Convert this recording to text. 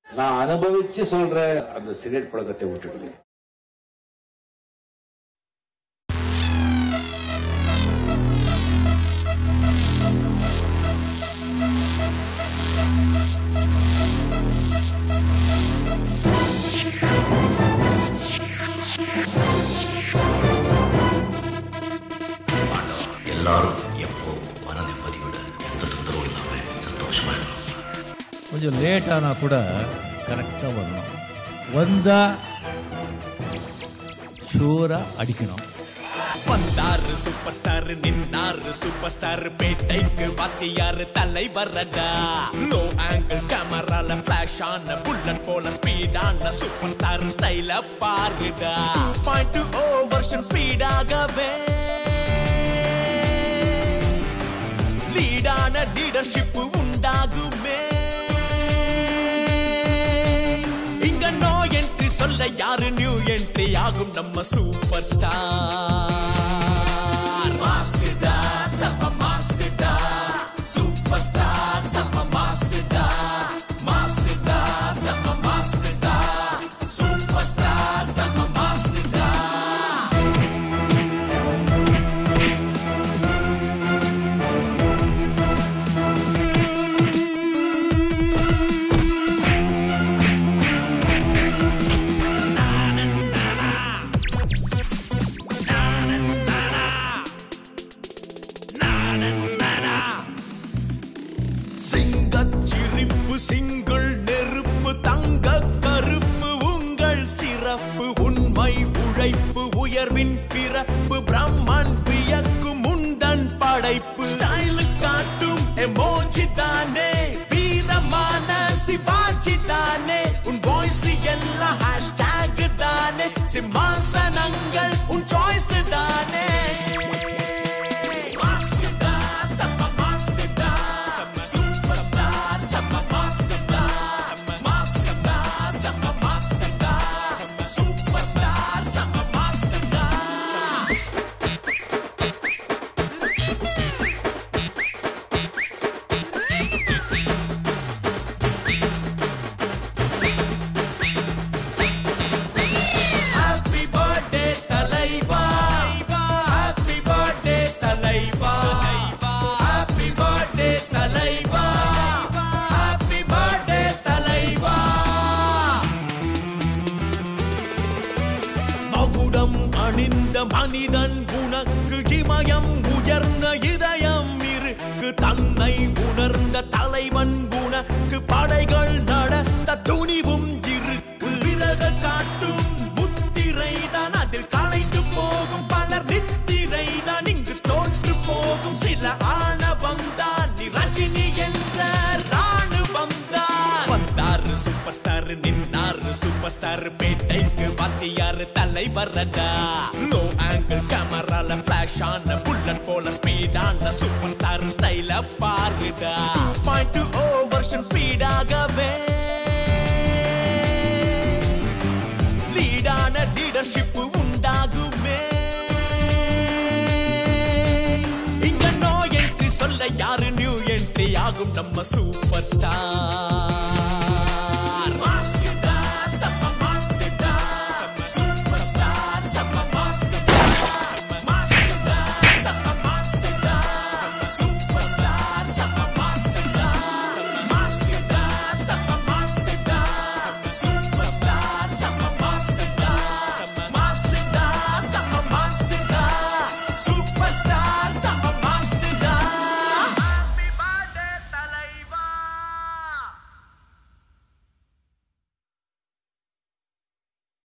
நான் அனுபவிச்சு சொல்ற அந்த சிகரெட் பழக்கத்தை விட்டுடுங்க எல்லாரும் எப்போ மன நிம்மதியோட எந்த தொந்தரவும் இல்லாம சந்தோஷமா இருக்கணும் கொஞ்சம் லேட் ஆனா கூட கரெக்டாக வரணும் வந்தா ஷூரா அடிக்கணும் வந்தாரு சூப்பர் ஸ்டார் நின்னாரு சூப்பர் ஸ்டார் பேட்டைக்கு வாத்தியாரு தலைவரடா லோ ஆங்கிள் கேமரால பிளாஷ் ஆன புல்லட் போல ஸ்பீடான சூப்பர் ஸ்டார் ஸ்டைல பாருடா பாயிண்ட் டு ஓ வருஷன் ஸ்பீடாகவே லீடான லீடர்ஷிப் உண்டாகுமே இங்க நோ என்ட்ரி சொல்ல யாரு நியூ என்ட்ரி ஆகும் நம்ம சூப்பர் ஸ்டார் மாசுடா சம மாசுடா சூப்பர் ஸ்டார் சம மாசுடா மாசுடா சம மாசுடா சூப்பர் ஸ்டார் சம மாசுடா சிங்கச்சிரிப்பு சிங்குள் நெருப்பு தங்க கருப்பு உங்கள் சிறப்பு உண்மை உழைப்பு உயர்வின் பிறப்பு பிரம்மன் வியக்கும் முந்தன் படைப்பு ஸ்டைலு காட்டும் எமோஜி தானே வீரமான சிவாஜி தானே உன் வாய்ஸ் எல்லாம் ஹேஷ்டேக் தானே சிம்மாசனங்கள் உன் சாய்ஸ் தானே மாசுடா, செம்ம மாசுடா, சூப்பர் ஸ்டார், செம்ம மாசுடா, மாசுடா, செம்ம மாசுடா, சூப்பர் ஸ்டார், செம்ம மாசுடா. Happy birthday தலைவா Happy birthday தலைவா Happy birthday தலைவா Happy birthday தலைவா மகுடம் அணிந்த மனிதன் உனக்கு இமயம் உயர்ந்த இதயம் இருக்கு தன்னை உணர்ந்த தலைவன் உனக்கு படைகள் நடத்த துணிவும் இருக்கு விரத காட்டும் முத்திரை தான் அதில் களைத்து போகும் பலர் நித்திரை தான் இங்கு தோற்று போகும் சில ஆணவம் தான் நீ ரஜினி என்ற ராணுவம் தான் வந்தாரு சூப்பர் ஸ்டார் நின்னாரு சூப்பர் ஸ்டார் பேட்டைக்கு வாத்தியாரு தலைவரடா லோ ஆங்கிள் கேமரால பிளாஷ் ஆன புல்லட் போல ஸ்பீடான சூப்பர் ஸ்டார் ஸ்டைல பாருடா பாயிண்ட் டு ஓ வருஷன் ஸ்பீடாகவே லீடான லீடர்ஷிப் உண்டாகுமே இங்க நோ என்ட்ரி சொல்ல யாரு நியூ என்ட்ரி ஆகும் நம்ம சூப்பர் ஸ்டார்